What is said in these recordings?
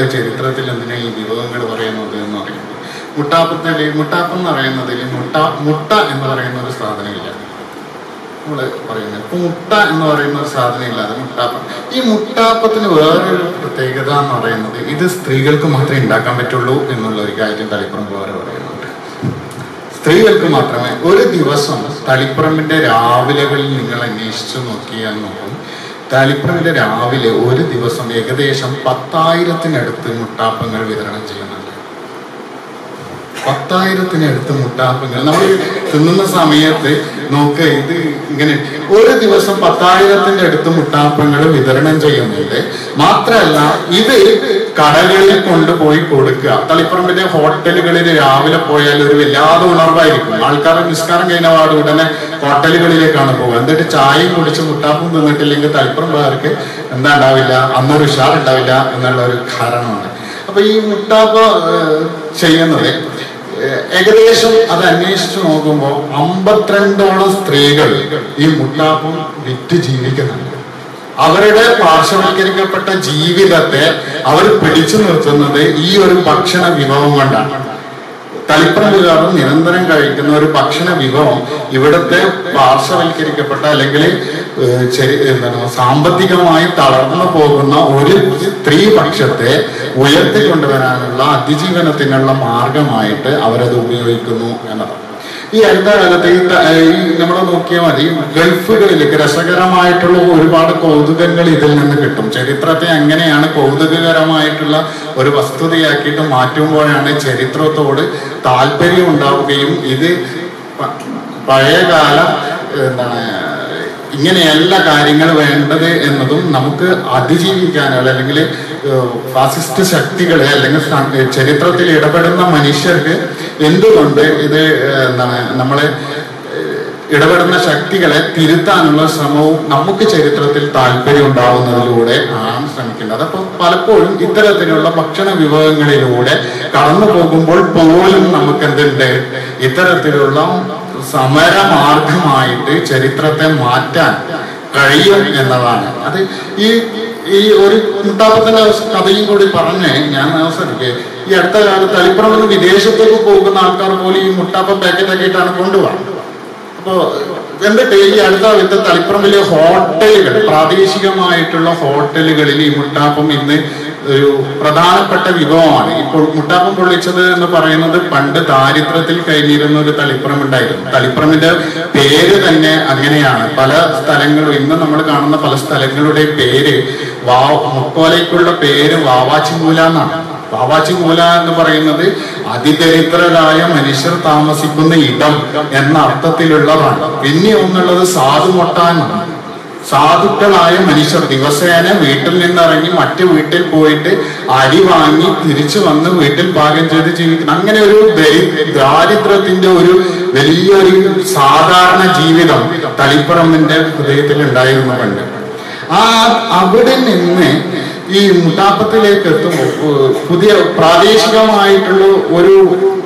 ചരിത്രത്തിൽ എന്തിനാ ഈ വിഭവങ്ങൾ പറയുന്നത് എന്ന് പറയുന്നത് മുട്ടാപ്പത്തിൽ മുട്ടാപ്പം എന്ന് പറയുന്നതിൽ മുട്ട മുട്ട എന്ന് പറയുന്ന ഒരു സാധനമില്ല നമ്മൾ പറയുന്നത് ഇപ്പൊ മുട്ട എന്ന് പറയുന്ന ഒരു സാധനം ഇല്ലാതെ മുട്ടാപ്പം ഈ മുട്ടാപ്പത്തിന് വേറൊരു പ്രത്യേകത എന്ന് പറയുന്നത് ഇത് സ്ത്രീകൾക്ക് മാത്രമേ ഉണ്ടാക്കാൻ പറ്റുള്ളൂ എന്നുള്ള ഒരു കാര്യം തളിപ്പുറം വേറെ പറയുന്നുണ്ട് സ്ത്രീകൾക്ക് മാത്രമേ ഒരു ദിവസം തളിപ്പറമ്പിന്റെ രാവിലെകളിൽ നിങ്ങൾ അന്വേഷിച്ചു നോക്കിയാൽ നോക്കും തളിപ്പറമ്പിന്റെ രാവിലെ ഒരു ദിവസം ഏകദേശം പത്തായിരത്തിനടുത്ത് മുട്ടാപ്പങ്ങൾ വിതരണം ചെയ്യുന്നുണ്ട് പത്തായിരത്തിനടുത്ത് മുട്ടാപ്പങ്ങൾ നമ്മൾ തിന്നുന്ന സമയത്ത് നോക്ക് ഇത് ഇങ്ങനെ ഒരു ദിവസം പത്തായിരത്തിന്റെ അടുത്ത് മുട്ടാപ്പങ്ങൾ വിതരണം ചെയ്യുന്നുണ്ട് മാത്രമല്ല ഇത് കടകളിൽ കൊണ്ടുപോയി കൊടുക്കുക തളിപ്പറമ്പിന്റെ ഹോട്ടലുകളിൽ രാവിലെ പോയാൽ ഒരു വല്ലാതെ ഉണർവായിരിക്കും ആൾക്കാർ നിസ്കാരം കഴിഞ്ഞ പാട് ഉടനെ ഹോട്ടലുകളിലേക്കാണ് പോകുക എന്നിട്ട് ചായയും കുടിച്ച് മുട്ടാപ്പും തിന്നിട്ടില്ലെങ്കിൽ തളിപ്പറമ്പുകാർക്ക് എന്താ ഉണ്ടാവില്ല അന്നൊരു ഉഷാറുണ്ടാവില്ല എന്നുള്ള ഒരു കാരണമാണ് അപ്പൊ ഈ മുട്ടാപ്പ ഏഹ്, ചെയ്യുന്നത് ഏഹ്, ഏകദേശം അത് അന്വേഷിച്ചു നോക്കുമ്പോൾ അമ്പത്തിരണ്ടോളം സ്ത്രീകൾ ഈ മുട്ടാപ്പം വിറ്റ് ജീവിക്കുന്നുണ്ട് അവരുടെ പാർശ്വവൽക്കരിക്കപ്പെട്ട ജീവിതത്തെ അവർ പിടിച്ചു നിർത്തുന്നത് ഈ ഒരു ഭക്ഷണ വിഭവം കൊണ്ടാണ് തളിപ്പറമ്പുകാർ നിരന്തരം കഴിക്കുന്ന ഒരു ഭക്ഷണ വിഭവം ഇവിടുത്തെ പാർശ്വവൽക്കരിക്കപ്പെട്ട അല്ലെങ്കിൽ ഏഹ്, ചെറി- എന്താണ് സാമ്പത്തികമായി തളർന്നു പോകുന്ന ഒരു സ്ത്രീ പക്ഷത്തെ ഉയർത്തിക്കൊണ്ടുവരാനുള്ള അതിജീവനത്തിനുള്ള മാർഗമായിട്ട് അവരത് ഉപയോഗിക്കുന്നു എന്നതാണ് ഈ അടുത്ത കാലത്ത് ഈ ത- ഈ നമ്മൾ നോക്കിയാൽ മതി ഗൾഫുകളിലേക്ക് രസകരമായിട്ടുള്ള ഒരുപാട് കൗതുകങ്ങൾ ഇതിൽ നിന്ന് കിട്ടും ചരിത്രത്തെ എങ്ങനെയാണ് കൗതുകകരമായിട്ടുള്ള ഒരു വസ്തുതയാക്കിയിട്ട് മാറ്റുമ്പോഴാണ് ചരിത്രത്തോട് താല്പര്യം ഉണ്ടാവുകയും ഇത് പ- പഴയകാല എന്താണ് ഇങ്ങനെയല്ല കാര്യങ്ങൾ വേണ്ടത് എന്നതും നമുക്ക് അതിജീവിക്കാനുള്ള അല്ലെങ്കിൽ ഏഹ്, ഫാസിസ്റ്റ് ശക്തികളെ അല്ലെങ്കിൽ സ- ചരിത്രത്തിൽ ഇടപെടുന്ന മനുഷ്യർക്ക് എന്തുകൊണ്ട് ഇത് ഏഹ്, എന്താണ് നമ്മളെ ഏഹ്, ഇടപെടുന്ന ശക്തികളെ തിരുത്താനുള്ള ശ്രമവും നമുക്ക് ചരിത്രത്തിൽ താല്പര്യം ഉണ്ടാവുന്നതിലൂടെ ആണ് ശ്രമിക്കേണ്ടത് അപ്പൊ പലപ്പോഴും ഇത്തരത്തിലുള്ള ഭക്ഷണ വിഭവങ്ങളിലൂടെ കടന്നു പോകുമ്പോൾ പോലും നമുക്ക് എന്തുണ്ട് ഇത്തരത്തിലുള്ള സമരമാർഗമായിട്ട് ചരിത്രത്തെ മാറ്റാൻ കഴിയും എന്നതാണ് അത് ഈ ഈ ഒരു മുട്ടാപ്പത്തിന്റെ കഥയും കൂടി പറഞ്ഞ് ഞാൻ അവസരിക്ക് ഈ അടുത്ത കാലത്ത് അലിപ്പുറം നിന്ന് വിദേശത്തേക്ക് പോകുന്ന ആൾക്കാർ പോലും ഈ മുട്ടാപ്പ പാക്കറ്റ് ആയിട്ടാണ് കൊണ്ടുപോകുന്നത് അപ്പോ എന്നിട്ട് ഈ അടുത്ത കാലത്ത് തളിപ്പറമ്പിലെ ഹോട്ടലുകൾ പ്രാദേശികമായിട്ടുള്ള ഹോട്ടലുകളിൽ ഈ മുട്ടാപ്പം ഇന്ന് ഒരു പ്രധാനപ്പെട്ട വിഭവമാണ് ഇപ്പോൾ മുട്ടാപ്പം പൊള്ളിച്ചത് എന്ന് പറയുന്നത് പണ്ട് ദാരിദ്ര്യത്തിൽ കഴിഞ്ഞിരുന്ന ഒരു തളിപ്പുറം ഉണ്ടായിരുന്നു തളിപ്പുറമിന്റെ പേര് തന്നെ അങ്ങനെയാണ് പല സ്ഥലങ്ങളും ഇന്ന് നമ്മൾ കാണുന്ന പല സ്ഥലങ്ങളുടെ പേര് വാ മുക്കോലയ്ക്കുള്ള പേര് വാവാച്ചിമൂല എന്നാണ് വാവാച്ചിമൂല എന്ന് പറയുന്നത് അതിദരിദ്രരായ മനുഷ്യർ താമസിക്കുന്ന ഇടം എന്ന അർത്ഥത്തിലുള്ളതാണ് പിന്നെ ഒന്നുള്ളത് സാധുമൊട്ട എന്നാണ് സാധുക്കളായ മനുഷ്യർ ദിവസേന വീട്ടിൽ നിന്നിറങ്ങി മറ്റു വീട്ടിൽ പോയിട്ട് അരി വാങ്ങി തിരിച്ചു വന്ന് വീട്ടിൽ പാകം ചെയ്ത് ജീവിക്കുന്ന അങ്ങനെ ഒരു ദരി- ദാരിദ്ര്യത്തിന്റെ ഒരു വലിയൊരു സാധാരണ ജീവിതം തളിപ്പറമ്പിന്റെ ഹൃദയത്തിൽ ഉണ്ടായിരുന്നു പണ്ട് ആ അവിടെ നിന്ന് ഈ മുട്ടാപ്പത്തിലേക്ക് എത്തുമ്പോൾ ഏഹ്, പുതിയ പ്രാദേശികമായിട്ടുള്ള ഒരു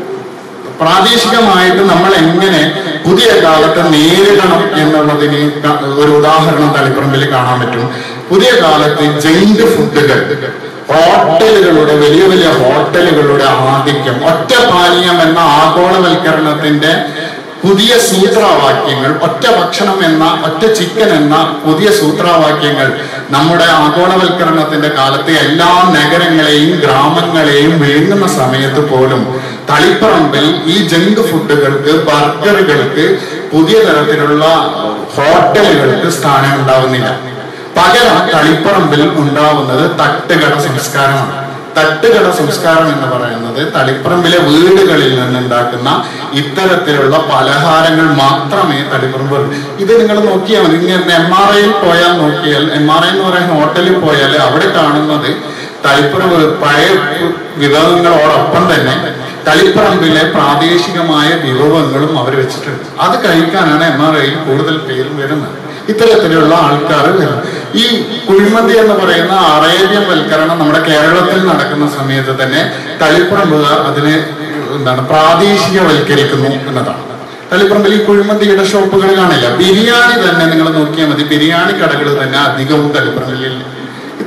പ്രാദേശികമായിട്ട് നമ്മൾ എങ്ങനെ പുതിയ കാലത്തെ നേരിടണം എന്നുള്ളതിന് ക- ഒരു ഉദാഹരണം തളിപ്പറമ്പിൽ കാണാൻ പറ്റും പുതിയ കാലത്ത് ജൈന്റ് ഫുഡുകൾ ഹോട്ടലുകളുടെ വലിയ വലിയ ഹോട്ടലുകളുടെ ആധിക്യം ഒറ്റ പാനീയം എന്ന ആഗോളവൽക്കരണത്തിന്റെ പുതിയ സൂത്രവാക്യങ്ങൾ ഒറ്റ ഭക്ഷണം എന്ന ഒറ്റ ചിക്കൻ എന്ന പുതിയ സൂത്രവാക്യങ്ങൾ നമ്മുടെ ആഗോളവൽക്കരണത്തിന്റെ കാലത്തെ എല്ലാ നഗരങ്ങളെയും ഗ്രാമങ്ങളെയും വിഴുങ്ങുന്ന സമയത്ത് പോലും തളിപ്പറമ്പിൽ ഈ ജങ്ക് ഫുഡുകൾക്ക് ബർഗറുകൾക്ക് പുതിയ തരത്തിലുള്ള ഹോട്ടലുകൾക്ക് സ്ഥാനം ഉണ്ടാവുന്നില്ല പകരം തളിപ്പറമ്പിൽ ഉണ്ടാവുന്നത് തട്ടുകട സംസ്കാരമാണ് തട്ടുകട സംസ്കാരം എന്ന് പറയുന്നത് തളിപ്പറമ്പിലെ വീടുകളിൽ നിന്നുണ്ടാക്കുന്ന ഇത്തരത്തിലുള്ള പലഹാരങ്ങൾ മാത്രമേ തളിപ്പറമ്പ് ഇത് നിങ്ങൾ നോക്കിയാൽ മതി ഇങ്ങനെ എം ആർ ഐയിൽ പോയാൽ നോക്കിയാൽ എം ആർ ഐ എന്ന് പറയുന്ന ഹോട്ടലിൽ പോയാൽ അവിടെ കാണുന്നത് തളിപ്പറമ്പ് പഴയ വിഭവങ്ങളോടൊപ്പം തന്നെ തളിപ്പറമ്പിലെ പ്രാദേശികമായ വിഭവങ്ങളും അവർ വെച്ചിട്ടുണ്ട് അത് കഴിക്കാനാണ് എം ആർ ഐയിൽ കൂടുതൽ പേരും വരുന്നത് ഇത്തരത്തിലുള്ള ആൾക്കാർ വരും ഈ കുഴിമന്തി എന്ന് പറയുന്ന അറേബ്യൻ വൽക്കരണം നമ്മുടെ കേരളത്തിൽ നടക്കുന്ന സമയത്ത് തന്നെ തളിപ്പറമ്പുകാർ അതിനെ എന്താണ് പ്രാദേശികവൽക്കരിക്കുന്നു എന്നതാണ് തളിപ്പറമ്പിൽ ഈ കുഴിമന്തിയുടെ ഷോപ്പുകൾ കാണില്ല ബിരിയാണി തന്നെ നിങ്ങൾ നോക്കിയാൽ മതി ബിരിയാണി കടകൾ തന്നെ അധികവും തളിപ്പറമ്പിൽ ഇല്ല. ഈ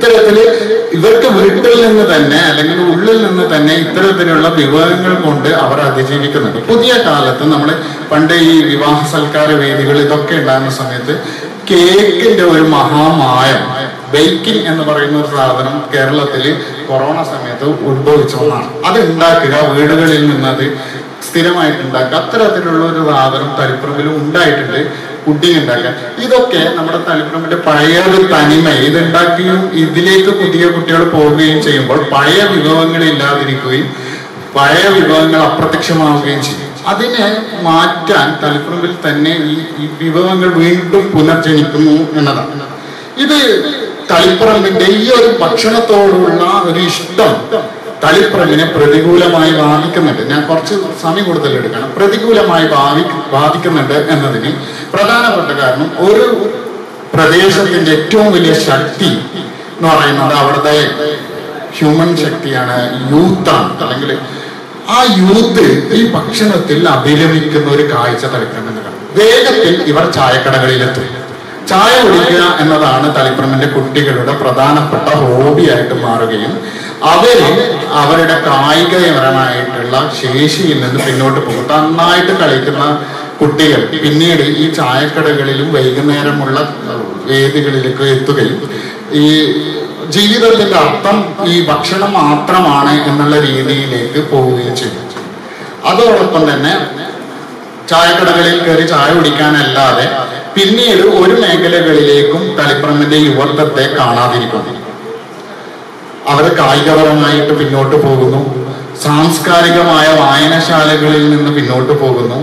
ഇത്തരത്തില് ഇവർക്ക് വീട്ടിൽ നിന്ന് തന്നെ അല്ലെങ്കിൽ ഉള്ളിൽ നിന്ന് തന്നെ ഇത്തരത്തിലുള്ള വിഭവങ്ങൾ കൊണ്ട് അവർ അതിജീവിക്കുന്നുണ്ട് പുതിയ കാലത്ത് നമ്മൾ പണ്ട് ഈ വിവാഹ സൽക്കാര വേദികൾ ഇതൊക്കെ ഉണ്ടാകുന്ന സമയത്ത് കേക്കിന്റെ ഒരു മഹാമായം ബേക്കിംഗ് എന്ന് പറയുന്ന ഒരു സാധനം കേരളത്തിൽ കൊറോണ സമയത്ത് ഉത്ഭവിച്ച ഒന്നാണ് അത് ഉണ്ടാക്കുക വീടുകളിൽ നിന്നത് സ്ഥിരമായിട്ട് ഉണ്ടാക്കുക അത്തരത്തിലുള്ള ഒരു സാധനം തളിപ്പറമ്പിൽ ഉണ്ടായിട്ടുണ്ട് പുഡിംഗ് ഉണ്ടാക്കുക ഇതൊക്കെ നമ്മുടെ തളിപ്പറമ്പിന്റെ പഴയ ഒരു തനിമ ഇത് ഉണ്ടാക്കുകയും ഇതിലേക്ക് പുതിയ കുട്ടികൾ പോവുകയും ചെയ്യുമ്പോൾ പഴയ വിഭവങ്ങൾ ഇല്ലാതിരിക്കുകയും പഴയ വിഭവങ്ങൾ അപ്രത്യക്ഷമാവുകയും ചെയ്യും അതിനെ മാറ്റാൻ തളിപ്പറമ്പിൽ തന്നെ ഈ ഈ വിഭവങ്ങൾ വീണ്ടും പുനർജനിക്കുന്നു എന്നതാണ് ഇത് തളിപ്പറമ്പിന്റെ ഈ ഒരു ഭക്ഷണത്തോടുള്ള ഒരു ഇഷ്ടം തളിപ്പറമ്പിനെ പ്രതികൂലമായി ബാധിക്കുന്നുണ്ട് ഞാൻ കുറച്ച് സമയം കൂടുതൽ എടുക്കണം പ്രതികൂലമായി ബാധി ബാധിക്കുന്നുണ്ട് എന്നതിന് പ്രധാനപ്പെട്ട കാരണം ഒരു പ്രദേശത്തിന്റെ ഏറ്റവും വലിയ ശക്തി എന്ന് പറയുന്നത് അവിടുത്തെ ഹ്യൂമൻ ശക്തിയാണ് യൂത്താണ് അല്ലെങ്കിൽ ആ യൂത്ത് ഈ ഭക്ഷണത്തിൽ അഭിരമിക്കുന്ന ഒരു കാഴ്ച തളിപ്പറമ്പിന് കാണാം വേഗത്തിൽ ഇവർ ചായക്കടകളിലെത്തും ചായ കുടിക്കുക എന്നതാണ് തളിപ്പറമ്പിന്റെ കുട്ടികളുടെ പ്രധാനപ്പെട്ട ഹോബിയായിട്ട് മാറുകയും അവര് അവരുടെ കായികപരമായിട്ടുള്ള ശേഷിയിൽ നിന്ന് പിന്നോട്ട് പോകും നന്നായിട്ട് കളിക്കുന്ന കുട്ടികൾ പിന്നീട് ഈ ചായക്കടകളിലും വൈകുന്നേരമുള്ള വേദികളിലേക്ക് എത്തുകയും ഈ ജീവിതത്തിന്റെ അർത്ഥം ഈ ഭക്ഷണം മാത്രമാണ് എന്നുള്ള രീതിയിലേക്ക് പോവുകയും ചെയ്യും അതോടൊപ്പം തന്നെ ചായക്കടകളിൽ കയറി ചായ കുടിക്കാനല്ലാതെ പിന്നീട് ഒരു മേഖലകളിലേക്കും തളിപ്പറമ്പിന്റെ യുവത്വത്തെ കാണാതിരിക്കുന്നു അവർ കായികപരമായിട്ട് പിന്നോട്ട് പോകുന്നു സാംസ്കാരികമായ വായനശാലകളിൽ നിന്ന് പിന്നോട്ട് പോകുന്നു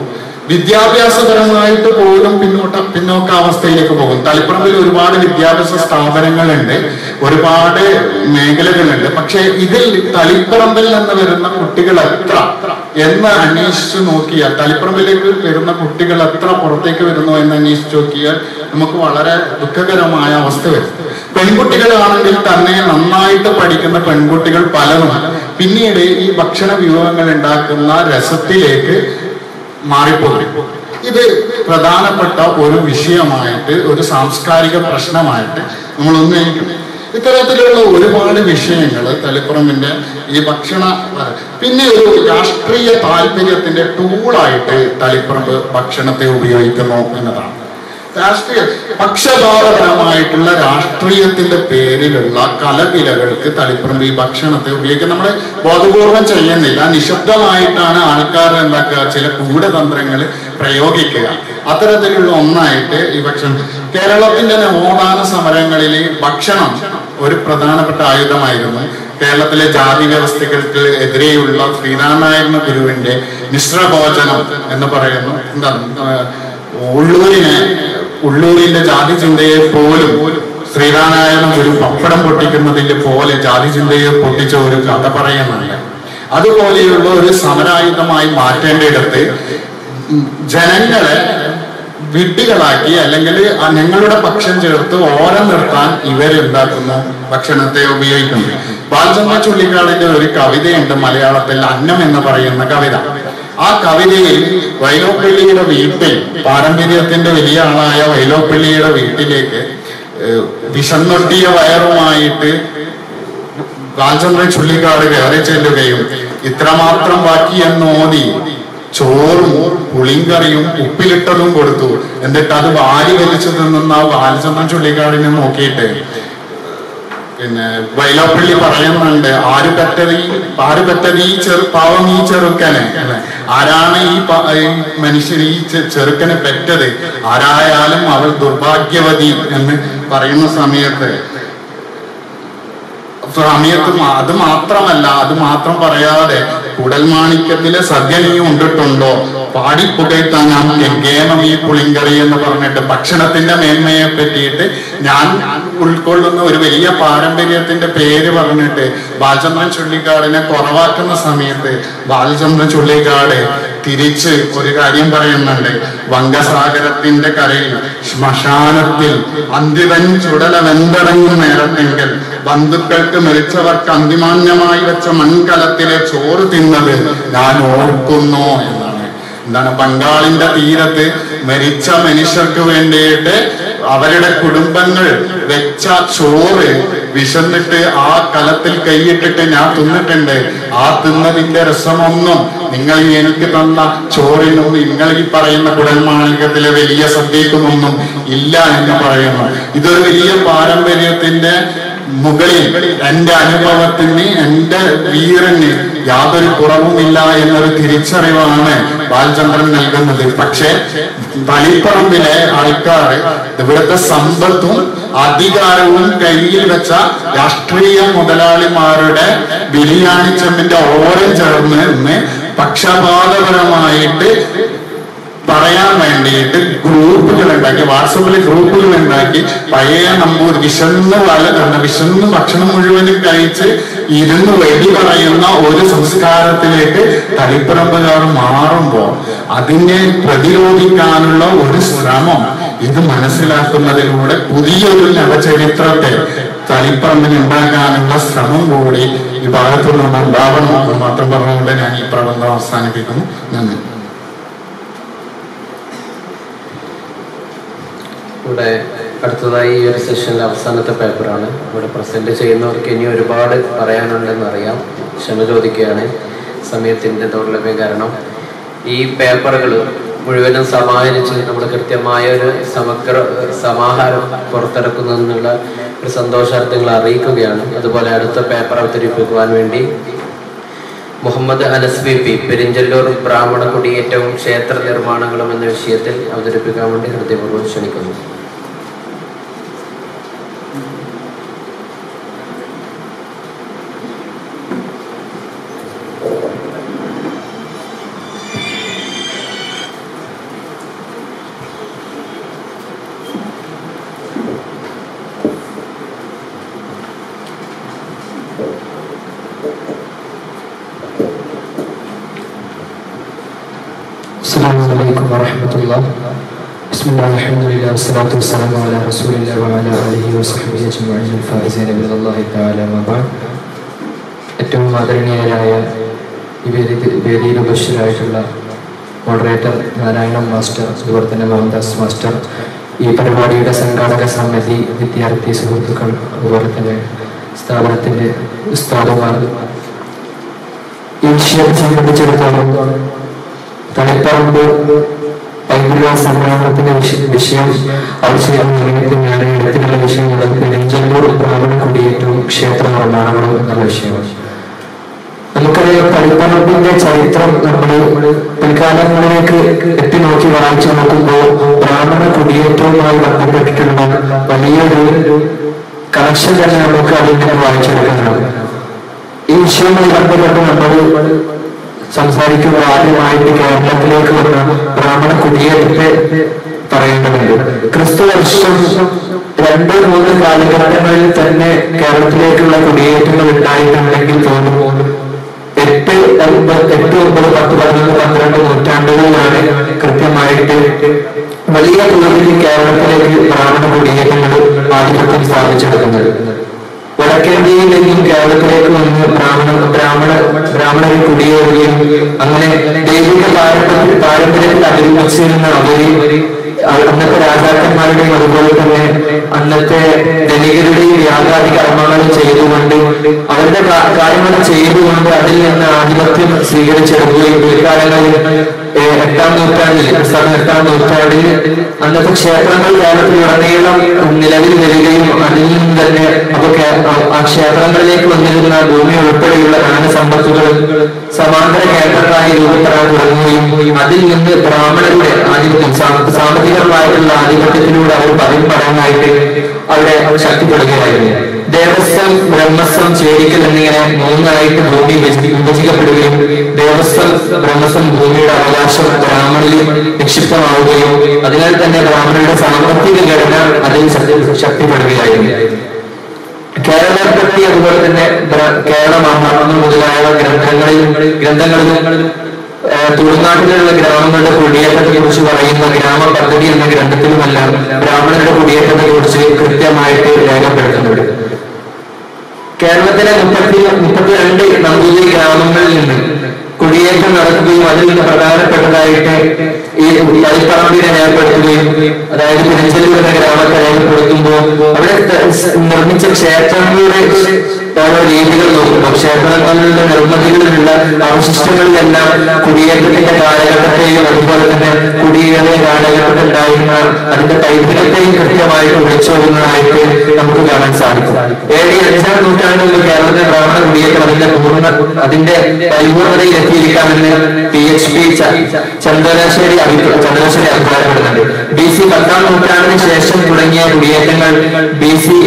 വിദ്യാഭ്യാസപരമായിട്ട് പോലും പിന്നോട്ട പിന്നോക്കാവസ്ഥയിലേക്ക് പോകും തളിപ്പറമ്പിൽ ഒരുപാട് വിദ്യാഭ്യാസ സ്ഥാപനങ്ങളുണ്ട് ഒരുപാട് മേഖലകളുണ്ട് പക്ഷെ ഇതിൽ തളിപ്പറമ്പിൽ നിന്ന് വരുന്ന കുട്ടികൾ എത്ര എന്ന് അന്വേഷിച്ചു നോക്കിയാൽ തളിപ്പറമ്പിലേക്ക് വരുന്ന കുട്ടികൾ എത്ര പുറത്തേക്ക് വരുന്നു എന്ന് അന്വേഷിച്ചു നോക്കിയാൽ നമുക്ക് വളരെ ദുഃഖകരമായ അവസ്ഥ വരും പെൺകുട്ടികളാണെങ്കിൽ തന്നെ നന്നായിട്ട് പഠിക്കുന്ന പെൺകുട്ടികൾ പലരും പിന്നീട് ഈ ഭക്ഷണ വിഭവങ്ങൾ ഉണ്ടാക്കുന്ന രസത്തിലേക്ക് മാറിപ്പോകും ഇത് പ്രധാനപ്പെട്ട ഒരു വിഷയമായിട്ട് ഒരു സാംസ്കാരിക പ്രശ്നമായിട്ട് നമ്മൾ ഉന്നയിക്കും ഇത്തരത്തിലുള്ള ഒരുപാട് വിഷയങ്ങൾ തളിപ്പറമ്പിന്റെ ഈ ഭക്ഷണ പിന്നെ ഒരു രാഷ്ട്രീയ താല്പര്യത്തിന്റെ ടൂളായിട്ട് തളിപ്പറമ്പ് ഭക്ഷണത്തെ ഉപയോഗിക്കുന്നു എന്നതാണ് രാഷ്ട്രീയ പക്ഷപാതപരമായിട്ടുള്ള രാഷ്ട്രീയത്തിന്റെ പേരിലുള്ള കലവിലകൾക്ക് തളിപ്പറമ്പ് ഈ ഭക്ഷണത്തെ ഉപയോഗിക്കുക നമ്മൾ ബോധപൂർവം ചെയ്യുന്നില്ല നിശബ്ദമായിട്ടാണ് ആൾക്കാർ എന്താക്കുക ചില ഗൂഢതന്ത്രങ്ങൾ പ്രയോഗിക്കുക അത്തരത്തിലുള്ള ഒന്നായിട്ട് ഈ ഭക്ഷണം കേരളത്തിന്റെ നവോത്ഥാന സമരങ്ങളിൽ ഭക്ഷണം ഒരു പ്രധാനപ്പെട്ട ആയുധമായിരുന്നു കേരളത്തിലെ ജാതി വ്യവസ്ഥകൾക്ക് എതിരെയുള്ള ശ്രീനാരായണ ഗുരുവിന്റെ മിശ്രഭോജനം എന്ന് പറയുന്നു എന്താണ് ആ, ഉള്ളൂരിനെ ഉള്ളൂരിന്റെ ജാതി ചിന്തയെ പോലും ശ്രീനാരായണ ഗുരു പപ്പടം പൊട്ടിക്കുന്നതിന്റെ പോലെ ജാതി ചിന്തയെ പൊട്ടിച്ച ഒരു കഥ പറയുന്നുണ്ട് അതുപോലെയുള്ള ഒരു സമരായുധമായി മാറ്റേണ്ടിടത്ത് ഉം ജനങ്ങളെ വിഡ്ഢികളാക്കി അല്ലെങ്കിൽ ആ ഞങ്ങളുടെ പക്ഷം ചേർത്ത് ഓരം നിർത്താൻ ഇവരെന്താക്കുന്നു ഭക്ഷണത്തെ ഉപയോഗിക്കുന്നു ബാലചന്ദ്ര ചുള്ളിക്കാടിന്റെ ഒരു കവിതയുണ്ട് മലയാളത്തിൽ അന്നം എന്ന് പറയുന്ന കവിത ആ കവിതയിൽ വൈലോപ്പള്ളിയുടെ വീട്ടിൽ പാരമ്പര്യത്തിന്റെ വലിയ ആളായ വൈലോപ്പള്ളിയുടെ വീട്ടിലേക്ക് ഏഹ്, വിശന്നൊട്ടിയ വയറുമായിട്ട് ബാലചന്ദ്രൻ ചുള്ളിക്കാട് കയറി ചെല്ലുകയും ഇത്രമാത്രം ബാക്കി എന്ന് ഓതി ചോറും പുളിങ്കറിയും ഉപ്പിലിട്ടതും കൊടുത്തു എന്നിട്ട് അത് വാരി വലിച്ചു തിന്നുന്ന ആ ബാലചന്ദ്രൻ ചുള്ളിക്കാടിനെ നോക്കിയിട്ട് പിന്നെ വൈലോപ്പള്ളി പറയുന്നുണ്ട് ആര് പെറ്റത് ഈ ആര് പെറ്റത് ഈ ചെറു പാവം ഈ ചെറുക്കനെ അല്ലെ ആരാണ് ഈ പ- ഈ മനുഷ്യൻ ഈ ചെ- ചെറുക്കനെ പെറ്റത് ആരായാലും അവൾ ദുർഭാഗ്യവതി എന്ന് പറയുന്ന സമയത്ത് സമയത്ത് മാ- അത് മാത്രമല്ല അത് മാത്രം പറയാതെ കുടൽമാണിക്യത്തിലെ സദ്യ നീ ഉണ്ടിട്ടുണ്ടോ പാടിപ്പുകഴ്ത്താൻ ഞാൻ ഗേമം ഈ പുളിങ്കറി എന്ന് പറഞ്ഞിട്ട് ഭക്ഷണത്തിന്റെ മേന്മയെ പറ്റിയിട്ട് ഞാൻ ഉൾക്കൊള്ളുന്ന ഒരു വലിയ പാരമ്പര്യത്തിന്റെ പേര് പറഞ്ഞിട്ട് ബാലചന്ദ്രൻ ചുള്ളിക്കാടിനെ കുറവാക്കുന്ന സമയത്ത് ബാലചന്ദ്രൻ ചുള്ളിക്കാട് തിരിച്ച് ഒരു കാര്യം പറയുന്നുണ്ട് വംഗസാഗരത്തിന്റെ കരയിൽ ശ്മശാനത്തിൽ അന്തിവൻ ചുടലവെന്തടങ്ങും നേരത്തെങ്കിൽ ബന്ധുക്കൾക്ക് മരിച്ചവർക്ക് അന്തിമാന്യമായി വെച്ച മൺകലത്തിലെ ചോറ് തിന്നത് ഞാൻ ഓർക്കുന്നു എന്നാണ് എന്താണ് ബംഗാളിന്റെ തീരത്ത് മരിച്ച മനുഷ്യർക്ക് വേണ്ടിയിട്ട് അവരുടെ കുടുംബങ്ങൾ വെച്ച ചോറ് വിശന്നിട്ട് ആ കലത്തിൽ കൈയിട്ടിട്ട് ഞാൻ തിന്നിട്ടുണ്ട് ആ തിന്നതിന്റെ രസമൊന്നും നിങ്ങൾ എനിക്ക് തന്ന ചോറിനും നിങ്ങൾ ഈ പറയുന്ന കുടൽമാണികത്തിലെ വലിയ സദ്യക്കുമൊന്നും ഇല്ല എന്ന് പറയുന്നു ഇതൊരു വലിയ പാരമ്പര്യത്തിന്റെ മുകളിൽ എന്റെ അനുഭവത്തിന് എന്റെ വീറിന് യാതൊരു കുറവുമില്ല എന്നൊരു തിരിച്ചറിവാണ് ബാലചന്ദ്രൻ നൽകുന്നത് പക്ഷെ തളിപ്പറമ്പിലെ ആൾക്കാർ ഇവിടുത്തെ സമ്പത്തും അധികാരവും കയ്യിൽ വെച്ച രാഷ്ട്രീയ മുതലാളിമാരുടെ ബിരിയാണി ചെമ്മിന്റെ ഓരം ചേർന്ന് ഇന്ന് പക്ഷപാതപരമായിട്ട് പറയാൻ വേണ്ടിയിട്ട് ഗ്രൂപ്പുകൾ ഉണ്ടാക്കി വാട്സപ്പിൽ ഗ്രൂപ്പുകൾ ഉണ്ടാക്കി പഴയ നമ്പൂർ വിശന്ന് വല വിശന്ന് ഭക്ഷണം മുഴുവനും കഴിച്ച് ഇരുന്ന് വെടി പറയുന്ന ഒരു സംസ്കാരത്തിലേക്ക് തളിപ്പറമ്പുകാർ മാറുമ്പോൾ അതിനെ പ്രതിരോധിക്കാനുള്ള ഒരു ശ്രമം ഇത് മനസ്സിലാക്കുന്നതിലൂടെ പുതിയൊരു നവചരിത്രത്തെ തളിപ്പറമ്പിന് ഉണ്ടാക്കാനുള്ള ശ്രമം കൂടി ഈ ഭാഗത്തുനിന്ന് ഉണ്ടാവണം എന്ന് മാത്രം പറഞ്ഞുകൊണ്ട് ഞാൻ ഈ പ്രബന്ധം അവസാനിപ്പിക്കുന്നു നന്ദി ഇവിടെ അടുത്തതായി ഈ ഒരു സെഷനിലെ അവസാനത്തെ പേപ്പറാണ് ഇവിടെ പ്രസന്റ് ചെയ്യുന്നവർക്ക് ഇനി ഒരുപാട് പറയാനുണ്ടെന്ന് അറിയാം ക്ഷമ ചോദിക്കുകയാണ് സമയത്തിൻ്റെ ദൗർലഭ്യം കാരണം ഈ പേപ്പറുകൾ മുഴുവനും സമാഹരിച്ച് നമ്മൾ കൃത്യമായ ഒരു സമഗ്ര സമാഹാരം പുറത്തിറക്കുന്നതെന്നുള്ള ഒരു സന്തോഷാർത്ഥങ്ങൾ അറിയിക്കുകയാണ് അതുപോലെ അടുത്ത പേപ്പർ അവതരിപ്പിക്കുവാൻ വേണ്ടി മുഹമ്മദ് അനസ് വി പി പെരിഞ്ചല്ലൂർ ബ്രാഹ്മണ കുടിയേറ്റവും ക്ഷേത്ര നിർമ്മാണങ്ങളും എന്ന വിഷയത്തിൽ അവതരിപ്പിക്കാൻ വേണ്ടി ഹൃദയപൂർവ്വം ക്ഷണിക്കുന്നു السلام عليكم ورحمة الله بسم الله الحمد لله والصلاة والسلام على رسول الله وعلى آله وصحبه أجمعين الفائزين برضا الله تعالى ما بعد ഏറ്റവും ആദരണീയരായ ഈ വേദി വേദിയിൽ ഉപസ്ഥരായിട്ടുള്ള മോഡറേറ്റർ നാരായണൻ മാസ്റ്റർ അതുപോലെ തന്നെ മോഹൻദാസ് മാസ്റ്റർ ഈ പരിപാടിയുടെ സംഘാടക സമിതി വിദ്യാർത്ഥി സുഹൃത്തുക്കൾ അതുപോലെ തന്നെ സ്ഥാപനത്തിൻ്റെ ഉസ്താദുമാർ ഈ വിഷയത്തെ സംബന്ധിച്ചിടത്തോളം തളിപ്പറമ്പ് പൈതൃക സംരംഭത്തിന്റെ വിഷയം ഔഷധം നിർമ്മിക്കുന്നതാണ് ഇടത്തിലുള്ള വിഷയങ്ങൾ പെരിഞ്ചല്ലൂർ ബ്രാഹ്മണ കുടിയേറ്റവും ക്ഷേത്ര നിർമ്മാണങ്ങളും എന്നുള്ള വിഷയമാണ് നമുക്കറിയാം തളിപ്പറമ്പിന്റെ ചരിത്രം നമ്മൾ പിൽക്കാലങ്ങളിലേക്ക് എത്തി നോക്കി വായിച്ചു നോക്കുമ്പോൾ ബ്രാഹ്മണ കുടിയേറ്റവുമായി ബന്ധപ്പെട്ടിട്ടുള്ള വലിയൊരു കണക്ഷൻ തന്നെ നമുക്ക് അതിൽ നിന്ന് വായിച്ചെടുക്കുന്നുണ്ട് ഈ വിഷയവുമായി ബന്ധപ്പെട്ട് നമ്മൾ സംസാരിക്കുമ്പോൾ ആദ്യമായിട്ട് കേരളത്തിലേക്ക് വന്ന ബ്രാഹ്മണ കുടിയേറ്റത്തെ പറയേണ്ടതുണ്ട് ക്രിസ്തു വർഷം രണ്ട് മൂന്ന് കാലഘട്ടങ്ങളിൽ തന്നെ കേരളത്തിലേക്കുള്ള കുടിയേറ്റങ്ങൾ ഉണ്ടായിട്ടുണ്ടെങ്കിൽ തോന്നുന്നു എട്ട് ഒമ്പത് എട്ട് ഒമ്പത് പത്ത് പതിനൊന്ന് പന്ത്രണ്ട് നൂറ്റാണ്ടുകളിലാണ് കൃത്യമായിട്ട് വലിയ തോതിൽ കേരളത്തിലേക്ക് ബ്രാഹ്മണ കുടിയേറ്റങ്ങൾ ആധിപത്യം സ്ഥാപിച്ചെടുക്കുന്നത് വടക്കേന്ത്യയിൽ നിന്നും കേരളത്തിലേക്ക് വന്ന് ബ്രാഹ്മണ ബ്രാഹ്മണ ബ്രാഹ്മണരെ കുടിയേറുകയും അങ്ങനെ ദൈവിക പാരമ്പര്യ പാരമ്പര്യത്തിൽ അഭിമുഖിച്ചിരുന്ന അവര് അന്നത്തെ രാജാക്കന്മാരുടെയും അതുപോലെ തന്നെ അന്നത്തെ ധനികരുടെയും യാഗാദി കർമ്മങ്ങൾ ചെയ്തുകൊണ്ട് അവരുടെ കാ- കാര്യങ്ങൾ ചെയ്തുകൊണ്ട് അതിൽ നിന്ന് ആധിപത്യം സ്വീകരിച്ചെടുക്കുകയും പിൽക്കാലങ്ങളിൽ ഏഹ്, എട്ടാം നൂറ്റാണ്ടിൽ ക്രിസ്താവ് എട്ടാം നൂറ്റാണ്ടിൽ അന്നത്തെ ക്ഷേത്രങ്ങൾ കേരളത്തിലുടനീളം നിലവിൽ വരികയും അതിൽ നിന്ന് തന്നെ അപ്പൊ കേ- ആ- ആ ക്ഷേത്രങ്ങളിലേക്ക് വന്നിരുന്ന ഭൂമി ഉൾപ്പെടെയുള്ള ധനസമ്പത്തുകൾ സമാന്തര കേന്ദ്രങ്ങളായി രൂപപ്പെടാൻ തുടങ്ങുകയും അതിൽ നിന്ന് ബ്രാഹ്മണരുടെ ആധിപത്യം സാ- സാമ്പത്തികമായിട്ടുള്ള ആധിപത്യത്തിലൂടെ അവർ പതിന്പടങ്ങായിട്ട് അവിടെ ശക്തിപ്പെടുകയായിരുന്നു ദേവസ്വം ബ്രഹ്മസ്വം ചേരിക്കൽ എന്നിങ്ങനെ മൂന്നായിട്ട് ഭൂമി വിഭജി- വിഭജിക്കപ്പെടുകയും ദേവസ്വം ബ്രഹ്മസ്വം ഭൂമിയുടെ അവകാശം ബ്രാഹ്മണിൽ നിക്ഷിപ്തമാവുകയും അതിനാൽ തന്നെ ബ്രാഹ്മണരുടെ സാമ്പത്തിക ഘടന അതിൽ ശക്തി- ശക്തിപ്പെടുകയായിരുന്നു കേരളത്തെ പറ്റി അതുപോലെ തന്നെ ബ്ര- കേരള മഹാത്മ മുതലായ ഗ്രന്ഥങ്ങളിലും ഗ്രന്ഥങ്ങളിലും ഏഹ്, തുളുനാട്ടിലുള്ള ഗ്രാമങ്ങളുടെ കുടിയേറ്റത്തെ കുറിച്ച് പറയുന്ന ഗ്രാമ പദ്ധതി എന്ന ഗ്രന്ഥത്തിലുമെല്ലാം ബ്രാഹ്മണരുടെ കുടിയേറ്റത്തെ കുറിച്ച് കൃത്യമായിട്ട് രേഖപ്പെടുത്തുന്നുണ്ട് കേരളത്തിലെ മുപ്പത്തി മുപ്പത്തിരണ്ട് നമ്പൂതിരി ഗ്രാമങ്ങളിൽ നിന്ന് കുടിയേറ്റം നടക്കുകയും അതിൽ നിന്ന് പ്രധാനപ്പെട്ടതായിട്ട് ഈ ഈ തളിപ്പറമ്പിനെ രേഖപ്പെടുത്തുകയും അതായത് പെരിഞ്ചല്ലൂർ എന്ന ഗ്രാമത്തെ രേഖപ്പെടുത്തുമ്പോൾ അവിടെ ത- നിർമ്മിച്ച ക്ഷേത്രങ്ങളുടെ ഓരോ രീതികൾ നോക്കുമ്പോൾ ക്ഷേത്രങ്ങളിലെ നിർമ്മിതികളിലുള്ള അവശിഷ്ടങ്ങളിലെല്ലാം കുടിയേറ്റത്തിന്റെ കാലഘട്ടത്തെയും അതുപോലെ തന്നെ കുടിയേറിയ കാലഘട്ടത്തിലുണ്ടായിരുന്ന അതിന്റെ പൈതൃകത്തെയും കൃത്യമായിട്ട് വിളിച്ചോതുന്നതായിട്ട് നമുക്ക് കാണാൻ സാധിക്കും ഏഴ് അഞ്ചാം നൂറ്റാണ്ടിൽ കേരളത്തിലെ ബ്രാഹ്മണ കുടിയേറ്റം അതിന്റെ പൂർണ്ണ അതിന്റെ പരിപൂർണതയിൽ എത്തിയിരിക്കാമെന്ന് പി എച്ച് പി ചന്ദ്രശേരി അഭിപ്രായ ചന്ദ്രശേരി അഭിപ്രായപ്പെടുന്നുണ്ട് ബി സി പത്താം നൂറ്റാണ്ടിന് ശേഷം തുടങ്ങിയ കുടിയേറ്റങ്ങൾ ബി സി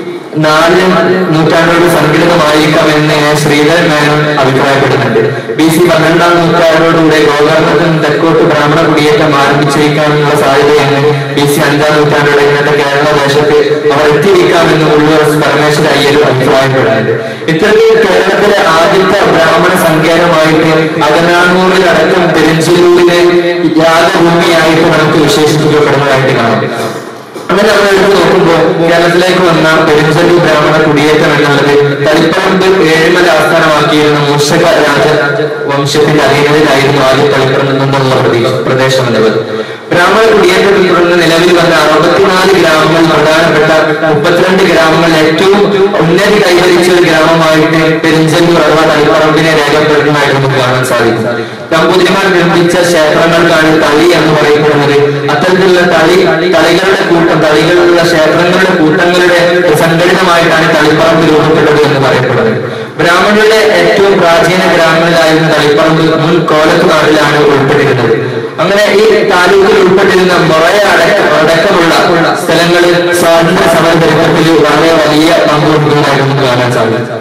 നാല് നൂറ്റാണ്ടോട് സങ്കലിതമായിരിക്കാമെന്ന് ശ്രീധരൻ മേനോൻ അഭിപ്രായപ്പെടുന്നുണ്ട് ബി സി പന്ത്രണ്ടാം നൂറ്റാണ്ടോടുകൂടെ ഗോകർണത്തിൽ നിന്ന് തെക്കോട്ട് ബ്രാഹ്മണ കുടിയേറ്റം ആരംഭിച്ചിരിക്കാനുള്ള സാധ്യതയാണ് ബി സി അഞ്ചാം നൂറ്റാണ്ടോടെ ഇന്നത്തെ കേരള ദേശത്ത് അവർ എത്തിയിരിക്കാമെന്ന് ഉള്ളൂർ പരമേശ്വര അയ്യർ അഭിപ്രായപ്പെടുന്നുണ്ട് ഇത്തരത്തിൽ കേരളത്തിലെ ആദ്യത്തെ ബ്രാഹ്മണ സങ്കേതമായിട്ട് അകനാനൂറിലടക്കം പെരിഞ്ചിലൂരിലെ യാഗഭൂമിയായിട്ട് നമുക്ക് വിശേഷിപ്പിക്കപ്പെടുന്നതായിട്ട് കാണാം അങ്ങനെ നമ്മൾ എടുത്ത് നോക്കുമ്പോൾ കേരളത്തിലേക്ക് വന്ന പെരുഞ്ചല്ലൂർ ബ്രാഹ്മണ കുടിയേറ്റം എന്നുള്ളത് തളിപ്പറമ്പ് ഏഴിമല ആസ്ഥാനമാക്കിയിരുന്ന മൂഷക രാജ വംശത്തിന്റെ അധീനതയിലായിരുന്നു ആദ്യം തളിപ്പറമ്പ് നിന്നുള്ള പ്രദേശ പ്രദേശം എന്നുള്ളത് ബ്രാഹ്മണ കുടിയേറ്റത്തിൽ തുടർന്ന് നിലവിൽ വന്ന അറുപത്തിനാല് ഗ്രാമങ്ങൾ പ്രധാനപ്പെട്ട മുപ്പത്തിരണ്ട് ഗ്രാമങ്ങൾ ഏറ്റവും ഉന്നതി കൈവരിച്ച ഒരു ഗ്രാമമായിട്ട് പെരിഞ്ചല്ലൂർ അഥവാ തളിപ്പറമ്പിനെ രേഖപ്പെടുത്തുന്നതായിട്ട് നമുക്ക് കാണാൻ സാധിക്കും നമ്പൂതിരിമാർ നിർമ്മിച്ച ക്ഷേത്രങ്ങൾക്കാണ് തളി എന്ന് പറയപ്പെടുന്നത് അത്തരത്തിലുള്ള തളി തളികളുടെ കൂട്ടം തളികളുള്ള ക്ഷേത്രങ്ങളുടെ കൂട്ടങ്ങളുടെ സംഘടിതമായിട്ടാണ് തളിപ്പറമ്പ് രൂപപ്പെട്ടത് എന്ന് പറയപ്പെടുന്നത് ബ്രാഹ്മണരുടെ ഏറ്റവും പ്രാചീന ഗ്രാമങ്ങളിലായിരുന്ന തളിപ്പറമ്പ് മുൻ കോലത്ത് നാട്ടിലാണ് ഉൾപ്പെട്ടിരുന്നത് അങ്ങനെ ഈ താലൂക്കിൽ ഉൾപ്പെട്ടിരുന്ന മുറയ അടക്ക അടക്കമുള്ള സ്ഥലങ്ങളിൽ സ്വാതന്ത്ര്യ സമര ചരിത്രത്തിൽ വളരെ വലിയ പങ്ക് വഹിക്കുന്നതായിട്ട് നമുക്ക് കാണാൻ സാധിക്കും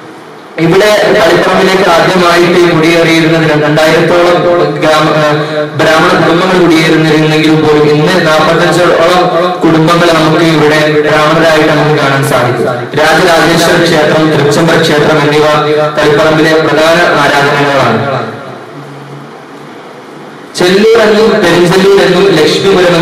ഇവിടെ കളിപ്പറമ്പിലേക്ക് ആദ്യമായിട്ട് കുടിയേറിയിരുന്നത് രണ്ടായിരത്തോളം ഗ്രാമ ആ, ബ്രാഹ്മണ കുടുംബങ്ങൾ കുടിയേറുന്നിരുന്നെങ്കിൽ പോലും ഇന്ന് നാൽപ്പത്തഞ്ചോളം കുടുംബങ്ങൾ നമുക്ക് ഇവിടെ ബ്രാഹ്മണരായിട്ട് നമുക്ക് കാണാൻ സാധിക്കും രാജരാജേശ്വര ക്ഷേത്രം തൃച്ചംബര ക്ഷേത്രം എന്നിവ കളിപ്പറമ്പിലെ പ്രധാന ആരാധനകളാണ് ചെല്ലൂർ എന്നും പെരിഞ്ചല്ലൂർ എന്നും ലക്ഷ്മിപുരം